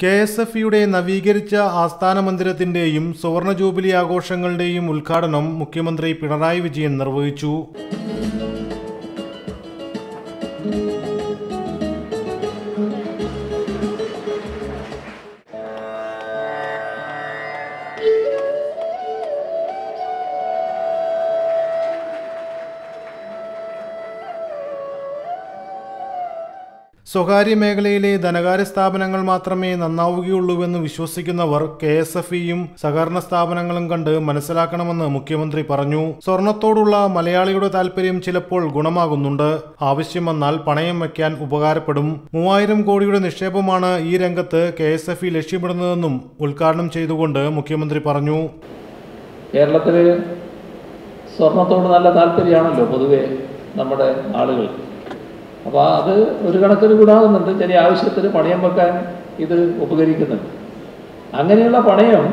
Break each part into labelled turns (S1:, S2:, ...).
S1: K S F ഇയുടെ നവീകരിച്ച ആസ്ഥാന മന്ദിരത്തിന്റെയും സുവർണ ജൂബിലി ആഘോഷങ്ങളുടെയും ഉദ്ഘാടനം മുഖ്യമന്ത്രി പിണറായി വിജയൻ നിർവഹിച്ചു സ്വകാര്യ മേഖലയിലെ ധനകാര്യ സ്ഥാപനങ്ങൾ മാത്രമേ നന്നാവുകയുള്ളൂവെന്ന് വിശ്വസിക്കുന്നവർ കെ എസ് എഫ് ഇയും സഹകരണ സ്ഥാപനങ്ങളും കണ്ട് മനസ്സിലാക്കണമെന്ന് മുഖ്യമന്ത്രി പറഞ്ഞു സ്വർണത്തോടുള്ള മലയാളിയുടെ താൽപര്യം ചിലപ്പോൾ ഗുണമാകുന്നുണ്ട് ആവശ്യം വന്നാൽ പണയം വയ്ക്കാൻ ഉപകാരപ്പെടും മൂവായിരം കോടിയുടെ നിക്ഷേപമാണ് ഈ രംഗത്ത് കെ എസ് എഫ് ഇ ലക്ഷ്യമിടുന്നതെന്നും ഉദ്ഘാടനം ചെയ്തുകൊണ്ട് മുഖ്യമന്ത്രി പറഞ്ഞു
S2: കേരളത്തിൽ സ്വർണത്തോട് നല്ല താല്പര്യമാണല്ലോ പൊതുവെ നമ്മുടെ ആളുകൾ അപ്പോൾ അത് ഒരു കണക്കിന് ഗുണാകുന്നുണ്ട് ചെറിയ ആവശ്യത്തിന് പണയം വെക്കാൻ ഇത് ഉപകരിക്കുന്നുണ്ട് അങ്ങനെയുള്ള പണയം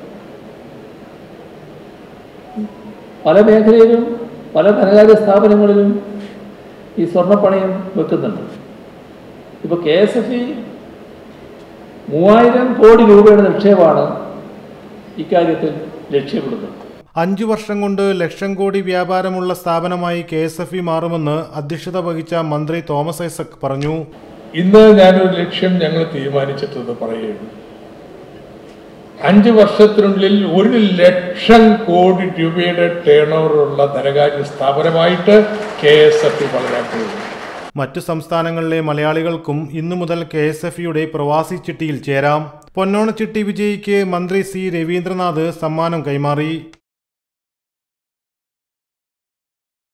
S2: പല മേഖലയിലും പല ധനകാര്യ സ്ഥാപനങ്ങളിലും ഈ സ്വർണ്ണപ്പണയം വെക്കുന്നുണ്ട് ഇപ്പോൾ കെ എസ് എഫ് ഇ മൂവായിരം കോടി രൂപയുടെ നിക്ഷേപമാണ് ഇക്കാര്യത്തിൽ ലക്ഷ്യമിടുന്നത്
S1: അഞ്ചു വർഷം കൊണ്ട് ലക്ഷം കോടി വ്യാപാരമുള്ള സ്ഥാപനമായി കെ എസ് എഫ് ഇ മാറുമെന്ന് അധ്യക്ഷത വഹിച്ച മന്ത്രി തോമസ് ഐസക് പറഞ്ഞു
S3: ഇന്ന് ഞാനൊരു ലക്ഷ്യം ഞങ്ങൾ തീരുമാനിച്ചിട്ടത് പറയുകയാണ് അഞ്ച് വർഷത്തിനുള്ളിൽ ഒരു ലക്ഷം കോടി രൂപയുടെ ടേൺ ഉള്ള ധനകാര്യ സ്ഥാപനമായിട്ട് കെ എസ് എഫ് ഇ വളരാൻ പോകുന്നു
S1: മറ്റു സംസ്ഥാനങ്ങളിലെ മലയാളികൾക്കും ഇന്നു മുതൽ കെ എസ് എഫ് ഇയുടെ പ്രവാസി ചിട്ടിയിൽ ചേരാം പൊന്നോണ ചിട്ടി വിജയിക്ക് മന്ത്രി സി രവീന്ദ്രനാഥ് സമ്മാനം കൈമാറി